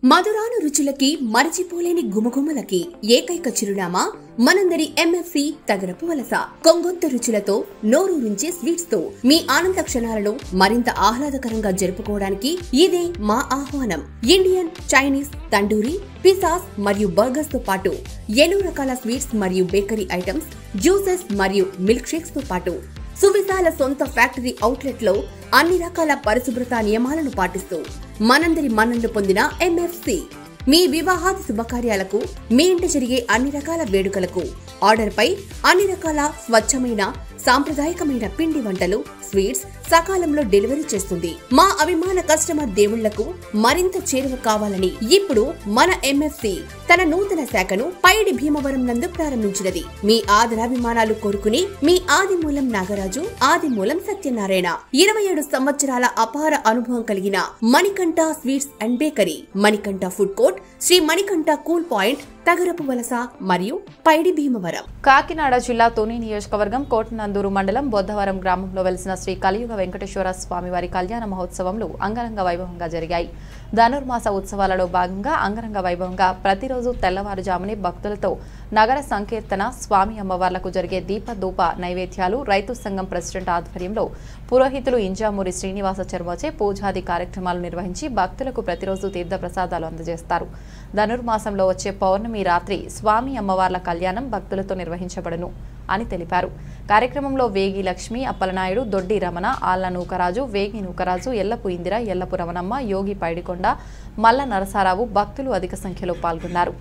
మధురాను రుచులకి మరచిపోలేని గుమగుమలకి ఏకైక చిరునామా మనందరి ఎంఎఫ్సి తగరపు వలస కొంగొంత రుచులతో నోరూరించే స్వీట్స్ తో మీ ఆనంద క్షణాలను మరింత ఆహ్లాదకరంగా జరుపుకోవడానికి ఇదే మా ఆహ్వానం ఇండియన్ చైనీస్ తండూరి పిసాస్ మరియు బర్గర్స్ తో పాటు ఎన్నో రకాల స్వీట్స్ మరియు బేకరీ ఐటమ్స్ జ్యూసెస్ మరియు మిల్క్ షేక్స్ తో పాటు సువిశాల సొంత ఫ్యాక్టరీ అవుట్లెట్ లో అన్ని రకాల పరిశుభ్రత నియమాలను పాటిస్తూ మనందరి మన్ననలు పొందిన ఎంఎఫ్సి మీ వివాహాది శుభకార్యాలకు మీ ఇంట జరిగే అన్ని రకాల వేడుకలకు ఆర్డర్ పై అన్ని రకాల స్వచ్ఛమైన సాంప్రదాయకమైన పిండి వంటలు స్వీట్స్ సకాలంలో డెలివరీ చేస్తుంది మా అభిమాన కస్టమర్ దేవుళ్లకు మరింత చేరువ కావాలని ఇప్పుడు మన ఎంఎఫ్సి తన నూతన శాఖను పైడి భీమవరం నందు ప్రారంభించినది మీ ఆదరాభిమానాలు కోరుకుని మీ ఆదిమూలం నాగరాజు ఆదిమూలం సత్యనారాయణ ఇరవై ఏడు సంవత్సరాల అపార అనుభవం కలిగిన Manikanta sweets and bakery Manikanta food court Shri Manikanta cool point Tagarapuvalasa మరియు పైడి భీమవరం కాకినాడ జిల్లా తుని నియోజకవర్గం కోటనందూరు మండలం బొద్దవరం గ్రామంలో వెలిసిన శ్రీ కలియుగ వెంకటేశ్వర స్వామివారి కళ్యాణ మహోత్సవంలో అంగరంగ వైభవంగా జరిగాయి ధనుర్మాస ఉత్సవాలలో భాగంగా అంగరంగ వైభవంగా ప్రతిరోజు తెల్లవారుజామునే భక్తులతో నగర సంకీర్తన స్వామి అమ్మవార్లకు జరిగే దీపధూప నైవేద్యాలు రైతు సంఘం ప్రెసిడెంట్ ఆధ్వర్యంలో పురోహితులు ఇంజామూరి శ్రీనివాస చర్మచే పూజాది కార్యక్రమాలు నిర్వహించి భక్తులకు ప్రతిరోజు తీర్థ ప్రసాదాలు అందజేస్తారు ధనుర్మాసంలో వచ్చే పౌర్ణమి రాత్రి స్వామి అమ్మవార్ల కళ్యాణం భక్తులతో నిర్వహించబడును అని తెలిపారు కార్యక్రమంలో వేగి లక్ష్మి అప్పలనాయుడు దొడ్డి రమణ ఆళ్ల నూకరాజు వేగి నూకరాజు ఎల్లపు ఇందిర ఎల్లపు రమణమ్మ యోగి పైడికొండ మల్ల నరసారావు భక్తులు అధిక సంఖ్యలో పాల్గొన్నారు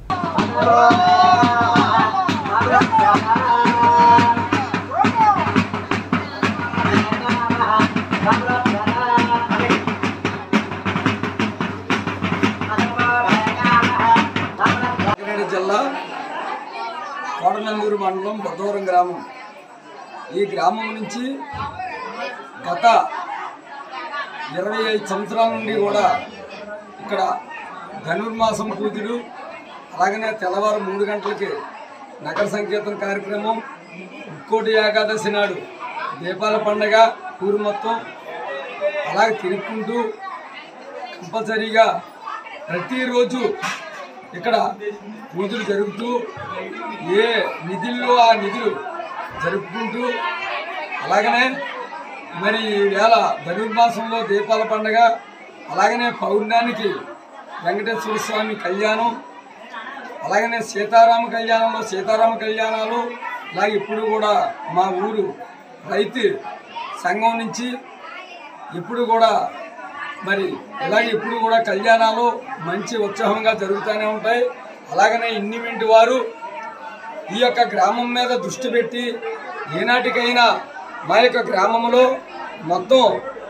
కాకినాడ జిల్లా కోటనందూరు మండలం బొద్దవరం గ్రామం ఈ గ్రామం నుంచి గత ఇరవై ఐదు సంవత్సరాల నుండి కూడా ఇక్కడ ధనుర్మాసం పూజలు అలాగనే తెల్లవారు మూడు గంటలకి నగర సంకీర్తన కార్యక్రమం ముక్కోటి ఏకాదశి నాడు దీపాల పండగ ఊరు మొత్తం అలాగే తిరుక్కుంటూ కంపల్సరీగా ప్రతిరోజు ఇక్కడ పూజలు జరుగుతూ ఏ నిధుల్లో ఆ నిధులు జరుపుకుంటూ అలాగనే మరి ఈవేళ ధనుర్మాసంలో దీపాల పండగ అలాగనే పౌర్ణానికి వెంకటేశ్వర స్వామి కళ్యాణం అలాగనే సీతారామ కళ్యాణంలో సీతారామ కళ్యాణాలు అలాగే ఇప్పుడు కూడా మా ఊరు రైతు సంఘం నుంచి ఇప్పుడు కూడా మరి ఇలాగే ఇప్పుడు కూడా కళ్యాణాలు మంచి ఉత్సాహంగా జరుగుతూనే ఉంటాయి అలాగనే ఇన్నిమింటి వారు ఈ యొక్క గ్రామం మీద దృష్టి పెట్టి ఏనాటికైనా మా యొక్క గ్రామంలో మొత్తం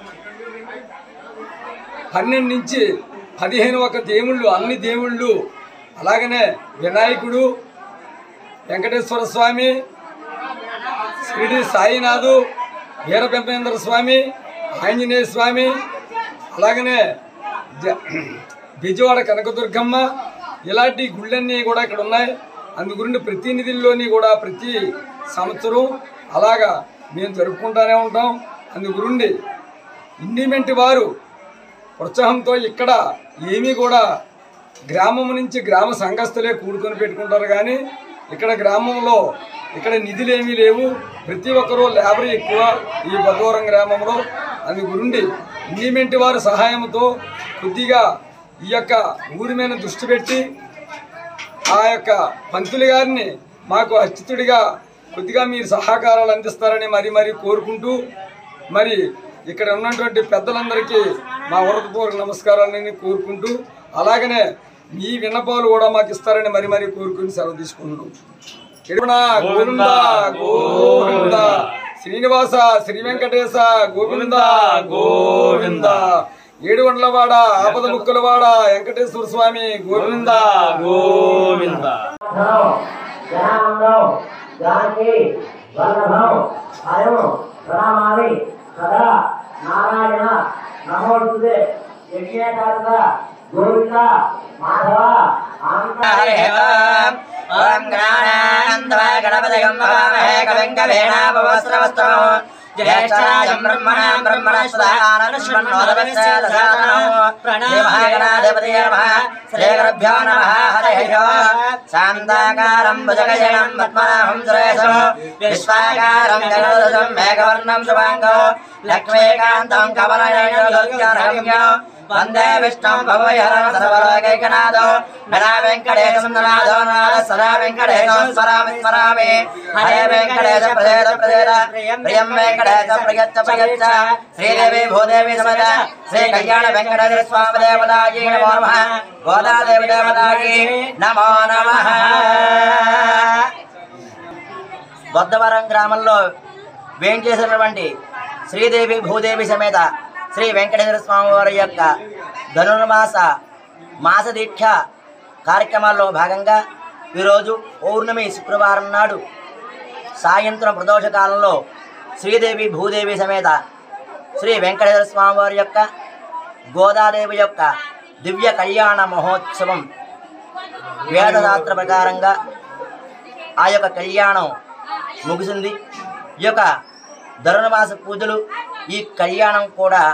పన్నెండు నుంచి పదిహేను ఒక దేవుళ్ళు అన్ని దేవుళ్ళు అలాగనే వినాయకుడు వెంకటేశ్వర స్వామి షిరిడి సాయినాథు వీరబ్రహ్మేంద్ర స్వామి ఆంజనేయ స్వామి అలాగనే జ- బిజవాడ కనకదుర్గమ్మ ఇలాంటి గుళ్ళన్నీ కూడా ఇక్కడ ఉన్నాయి అందు గురించి ప్రతినిధుల్లోని కూడా ప్రతి సంవత్సరం అలాగా మేము జరుపుకుంటూనే ఉంటాం అందు గురించి ఇండిమెంట్ వారు ప్రోత్సాహంతో ఇక్కడ ఏమీ కూడా గ్రామం నుంచి గ్రామ సంఘస్థులే కూడుకొని పెట్టుకుంటారు కానీ ఇక్కడ గ్రామంలో ఇక్కడ నిధులు ఏమీ లేవు ప్రతి ఒక్కరూ లేబర్ ఎక్కువ ఈ బదవరం గ్రామంలో అందు గురుండి ఇండిమెంట్ వారి సహాయంతో కొద్దిగా ఈ యొక్క ఊరి మీద దృష్టి పెట్టి ఆ యొక్క పంతులు గారిని మాకు అచ్యుతుడిగా కొద్దిగా మీరు సహకారాలు అందిస్తారని మరి మరి కోరుకుంటూ మరి ఇక్కడ ఉన్నటువంటి పెద్దలందరికీ మా వరదపూర్వక నమస్కారాలని కోరుకుంటూ అలాగనే మీ విన్నపాలు కూడా మాకు ఇస్తారని మరి మరి కోరుకుని సెలవు తీసుకుంటున్నాం ఎడుగునా గోవింద గోవింద శ్రీనివాస శ్రీ వెంకటేశ గోవింద గోవింద ఏడుగొండలవాడ ఆపద ముక్కలవాడ వెంకటేశ్వర స్వామి గోవింద గోవింద జనానందం జానకి వల్లభం భయం ప్రణామామి సదా నారాయణ నమోస్తుతే యజ్ఞేకాంత గోవింద మాధవ హరి ఓం ఓం గణానానందవాయ గణపతిగం భవామహే కవిం కవేనాపవస్త్రవస్తో ज्येष्ठायं ब्रह्मणां ब्रह्मणस्पदानन्दन्नोदवत्सलसादनो श्रीमहागणाधिपतये नमः श्रीगुरुभ्यो नमः हरिः ओम् शान्ताकारं भुजगशनं पद्मनाभं सुरेशं विश्वाकारं गरुडध्वजं मेघवर्णं शुभाङ्गो लक्ष्मीकान्तं कमलनयनगम्यो वन्दे विष्णुं भवयहरं सर्वलोकैकनाथो नरा वेङ्कटेशं नराधो नाथ सदा वेङ्कटेशं स्मरामि स्मरामि हरे वेङ्कटेश प्रसेद प्रसेद प्रियं वेङ्कटेश प्रयच्छ प्रयच्छ श्रीदेवी भूदेवी समेत श्री कल्याण वेङ्कटेश्वर स्वामी देवतायै नमो नमः गोदादेवी देवतायै नमो नमः బొద్దవరం గ్రామంలో వేంచేసినటువంటి శ్రీదేవి భూదేవి సమేత శ్రీ వెంకటేశ్వర స్వామి వారి యొక్క ధనుర్మాస మాస దీక్ష కార్యక్రమాల్లో భాగంగా ఈరోజు పౌర్ణమి శుక్రవారం నాడు సాయంత్రం ప్రదోష కాలంలో శ్రీదేవి భూదేవి సమేత శ్రీ వెంకటేశ్వర స్వామి వారి యొక్క గోదాదేవి యొక్క దివ్య కళ్యాణ మహోత్సవం వేదశాస్త్ర ప్రకారంగా ఆ యొక్క కళ్యాణం ముగిసింది ఈ యొక్క ధనుర్మాస పూజలు ఈ కళ్యాణం కూడా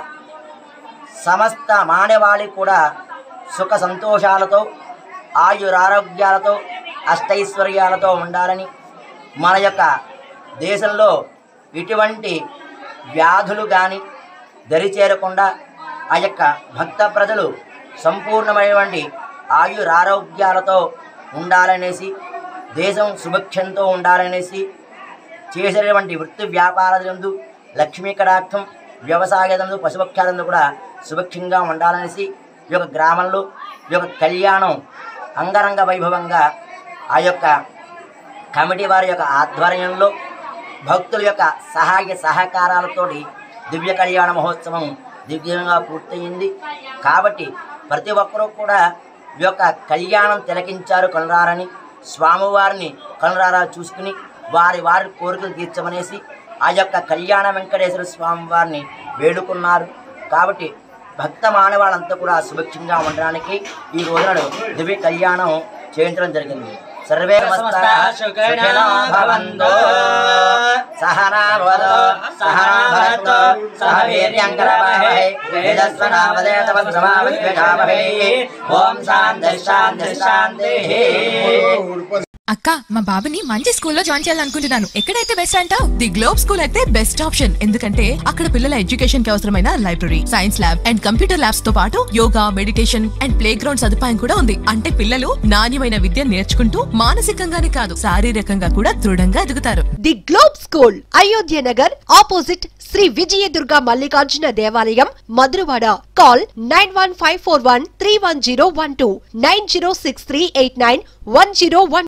సమస్త మానవాళి కూడా సుఖ సంతోషాలతో ఆయురారోగ్యాలతో అష్టైశ్వర్యాలతో ఉండాలని మన యొక్క దేశంలో ఇటువంటి వ్యాధులు కానీ దరిచేరకుండా ఆ యొక్క భక్త ప్రజలు సంపూర్ణమైనటువంటి ఆయురారోగ్యాలతో ఉండాలనేసి దేశం సుభిక్షంతో ఉండాలనేసి చేసేటువంటి వృత్తి వ్యాపారాలందు లక్ష్మీ కటాక్షం వ్యవసాయదందు పశుపక్షాలందు కూడా సుభిక్షంగా ఉండాలనేసి ఈ యొక్క గ్రామంలో ఈ యొక్క కళ్యాణం అంగరంగ వైభవంగా ఆ యొక్క కమిటీ వారి యొక్క ఆధ్వర్యంలో భక్తుల యొక్క సహాయ సహకారాలతోటి దివ్య కళ్యాణ మహోత్సవం దివ్యంగా పూర్తయింది కాబట్టి ప్రతి ఒక్కరూ కూడా ఈ యొక్క కళ్యాణం తిలకించారు కనురారని స్వామివారిని కనురారా చూసుకుని వారి వారి కోరికలు తీర్చమనేసి ఆ యొక్క కళ్యాణ వెంకటేశ్వర స్వామి వారిని వేడుకున్నారు కాబట్టి భక్త మానవాళ్ళంతా కూడా సుభిక్షంగా ఉండడానికి ఈ రోజున దివ్య కళ్యాణం చేయించడం జరిగింది సర్వే నమస్తాః సుఖినో భవంతు సహనా భవతు సహనా భవతు సహ వీర్యంకరవావహై తేజస్వనామదేతవత్సమావిద్విషావహై ఓం శాంతి శాంతి శాంతి అక్క మా బాబుని మంచి స్కూల్లో జాయిన్ చేయాలనుకుంటున్నాను ఎక్కడైతే బెస్ట్ అంటావు ది గ్లోబ్ స్కూల్ అయితే బెస్ట్ ఆప్షన్ ఎందుకంటే అక్కడ పిల్లల ఎడ్యుకేషన్ కి అవసరమైన library science lab and computer labs తో పాటు yoga meditation and play ground సదుపాయం కూడా ఉంది అంటే పిల్లలు నాణ్యమైన విద్య నేర్చుకుంటూ మానసికంగానే కాదు శారీరకంగా కూడా దృఢంగా ఎదుగుతారు the globe school Ayodhya Nagar opposite Shri Vijayadurga Mallikarjuna దేవాలయం Madhurawada call nine one five four one three one zero one two nine zero six three eight nine one zero one